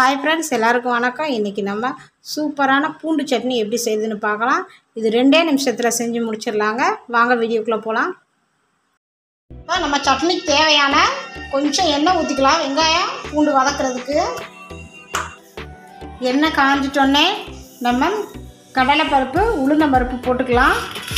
hi friends எல்லாருக்கும் வணக்கம் இன்றைக்கி நம்ம சூப்பரான பூண்டு சட்னி எப்படி செய்யுதுன்னு பார்க்கலாம் இது ரெண்டே நிமிஷத்தில் செஞ்சு முடிச்சிடலாங்க வாங்க வீடியோக்குள்ளே போகலாம் இப்போ நம்ம சட்னிக்கு தேவையான கொஞ்சம் எண்ணெய் ஊற்றிக்கலாம் வெங்காயம் பூண்டு வதக்குறதுக்கு எண்ணெய் காஞ்சிட்டோன்னே நம்ம கடலைப்பருப்பு உளுந்தம்பருப்பு போட்டுக்கலாம்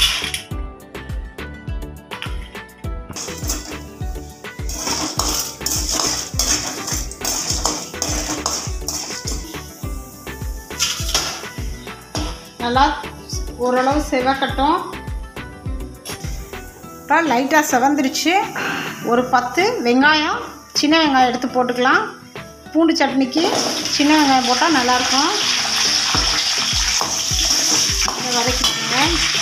நல்லா ஓரளவு செவக்கட்டும் இப்போ லைட்டாக செவந்துருச்சு ஒரு பத்து வெங்காயம் சின்ன வெங்காயம் எடுத்து போட்டுக்கலாம் பூண்டு சட்னிக்கு சின்ன வெங்காயம் போட்டால் நல்லாயிருக்கும் இதை வதக்கிக்கோங்க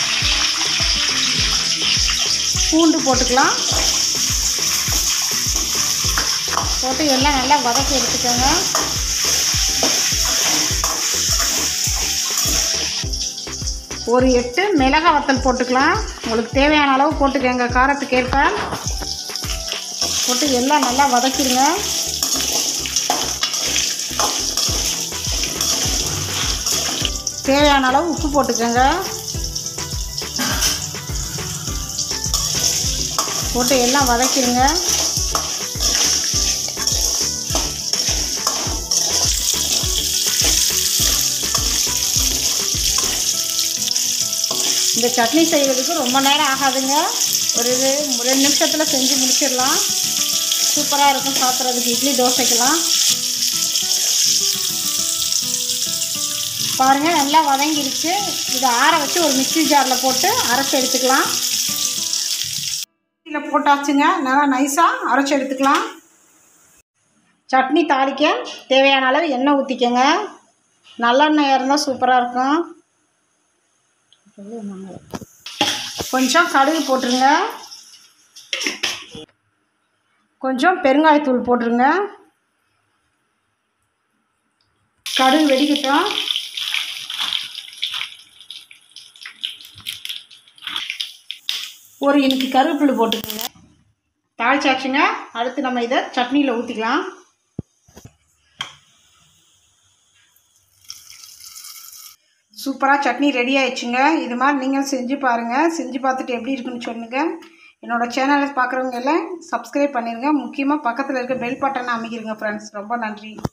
பூண்டு போட்டுக்கலாம் போட்டு எல்லாம் நல்லா வதக்கி எடுத்துக்கோங்க ஒரு எட்டு மிளகாய் வத்தல் போட்டுக்கலாம் உங்களுக்கு தேவையான அளவு போட்டுக்கோங்க காரத்துக்கு ஏற்ப போட்டு எல்லாம் நல்லா வதக்கிடுங்க தேவையான அளவு உப்பு போட்டுக்கோங்க போட்டு எல்லாம் வதக்கிடுங்க இந்த சட்னி செய்வதுக்கு ரொம்ப நேரம் ஆகாதுங்க ஒரு இது ரெண்டு நிமிஷத்தில் செஞ்சு முடிச்சிடலாம் சூப்பராக இருக்கும் சாப்பிட்றதுக்கு இட்லி தோசைக்கெல்லாம் பாருங்கள் நல்லா வதங்கிடுச்சு இதை ஆற வச்சு ஒரு மிக்ஸி ஜாரில் போட்டு அரைச்சி எடுத்துக்கலாம் மிக்ஸியில் போட்டாச்சுங்க நல்லா நைஸாக அரைச்சி எடுத்துக்கலாம் சட்னி தாளிக்க தேவையான அளவு எண்ணெய் ஊற்றிக்கங்க நல்லெண்ணெய் இருந்தால் சூப்பராக இருக்கும் கொஞ்சம் கடுகு போட்டுருங்க கொஞ்சம் பெருங்காயத்தூள் போட்டுருங்க கடுகு வெடிக்கட்டும் ஒரு இன்னைக்கு கருவேப்பிலை போட்டுக்கோங்க தாளிச்சாச்சுங்க அடுத்து நம்ம இதை சட்னியில் ஊற்றிக்கலாம் சூப்பராக சட்னி ரெடி ஆயிடுச்சுங்க இது மாதிரி நீங்கள் செஞ்சு பாருங்கள் செஞ்சு பார்த்துட்டு எப்படி இருக்குன்னு சொல்லுங்கள் என்னோடய சேனலை பார்க்குறவங்க எல்லாம் சப்ஸ்கிரைப் பண்ணிடுங்க முக்கியமாக பக்கத்தில் இருக்க பெல் பட்டனை அமைக்கிருங்க ஃப்ரெண்ட்ஸ் ரொம்ப நன்றி